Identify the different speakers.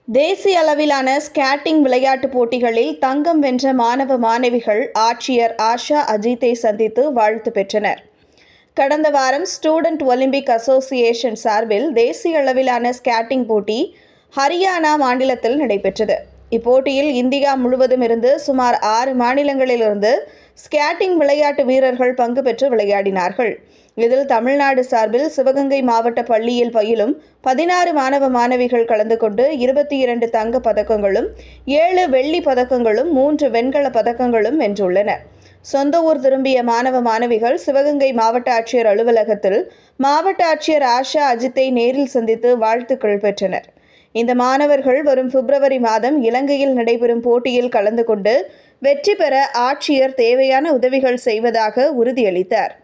Speaker 1: தேசிய அளவிலான ஸ்கேட்டிங் விளையாட்டுப் போட்டிகளில் தங்கம் வென்ற மாணவ மாணவிகள் ஆட்சியர் ஆஷா அஜித்தை சந்தித்து வாழ்த்து பெற்றனர் கடந்த வாரம் ஸ்டூடெண்ட் ஒலிம்பிக் அசோசியேஷன் சார்பில் தேசிய அளவிலான ஸ்கேட்டிங் போட்டி ஹரியானா மாநிலத்தில் நடைபெற்றது இப்போட்டியில் இந்தியா முழுவதும் இருந்து சுமார் ஆறு மாநிலங்களிலிருந்து ஸ்கேட்டிங் விளையாட்டு வீரர்கள் பங்கு பெற்று விளையாடினார்கள் இதில் தமிழ்நாடு சார்பில் சிவகங்கை மாவட்ட பள்ளியில் பயிலும் பதினாறு மாணவ மாணவிகள் கலந்து கொண்டு இருபத்தி இரண்டு தங்க பதக்கங்களும் ஏழு வெள்ளி பதக்கங்களும் மூன்று வெண்கல பதக்கங்களும் வென்றுள்ளனர் சொந்த ஊர் திரும்பிய மாணவ மாணவிகள் சிவகங்கை மாவட்ட ஆட்சியர் அலுவலகத்தில் மாவட்ட ஆட்சியர் ஆஷா அஜித்தை நேரில் சந்தித்து வாழ்த்துக்கள் பெற்றனர் இந்த மாணவர்கள் வரும் பிப்ரவரி மாதம் இலங்கையில் நடைபெறும் போட்டியில் கலந்து கொண்டு வெற்றி பெற ஆட்சியர் தேவையான உதவிகள் செய்வதாக உறுதியளித்தார்